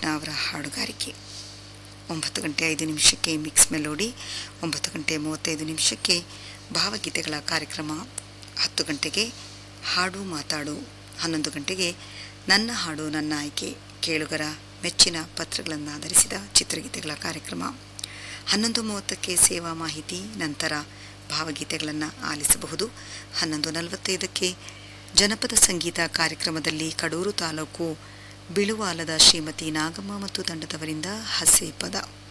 ಕೃಷ್ಣ ಅವರ ಹಾಡುಗಾರಿಕೆ ಒಂಬತ್ತು ಗಂಟೆ ಐದು ನಿಮಿಷಕ್ಕೆ ಮಿಕ್ಸ್ ಮೆಲೋಡಿ ಒಂಬತ್ತು ಗಂಟೆ ಮೂವತ್ತೈದು ನಿಮಿಷಕ್ಕೆ ಭಾವಗೀತೆಗಳ ಕಾರ್ಯಕ್ರಮ ಹತ್ತು ಗಂಟೆಗೆ ಹಾಡು ಮಾತಾಡು ಹನ್ನೊಂದು ಗಂಟೆಗೆ ನನ್ನ ಹಾಡು ನನ್ನ ಆಯ್ಕೆ ಕೇಳುಗರ ಮೆಚ್ಚಿನ ಪತ್ರಗಳನ್ನು ಆಧರಿಸಿದ ಚಿತ್ರಗೀತೆಗಳ ಕಾರ್ಯಕ್ರಮ ಹನ್ನೊಂದು ಮೂವತ್ತಕ್ಕೆ ಸೇವಾ ಮಾಹಿತಿ ನಂತರ ಭಾವಗೀತೆಗಳನ್ನು ಆಲಿಸಬಹುದು ಹನ್ನೊಂದು ನಲವತ್ತೈದಕ್ಕೆ ಜನಪದ ಸಂಗೀತ ಕಾರ್ಯಕ್ರಮದಲ್ಲಿ ಕಡೂರು ತಾಲೂಕು ಬಿಳುವಾಲದ ಶ್ರೀಮತಿ ನಾಗಮ್ಮ ಮತ್ತು ತಂಡದವರಿಂದ ಹಸೆ ಪದ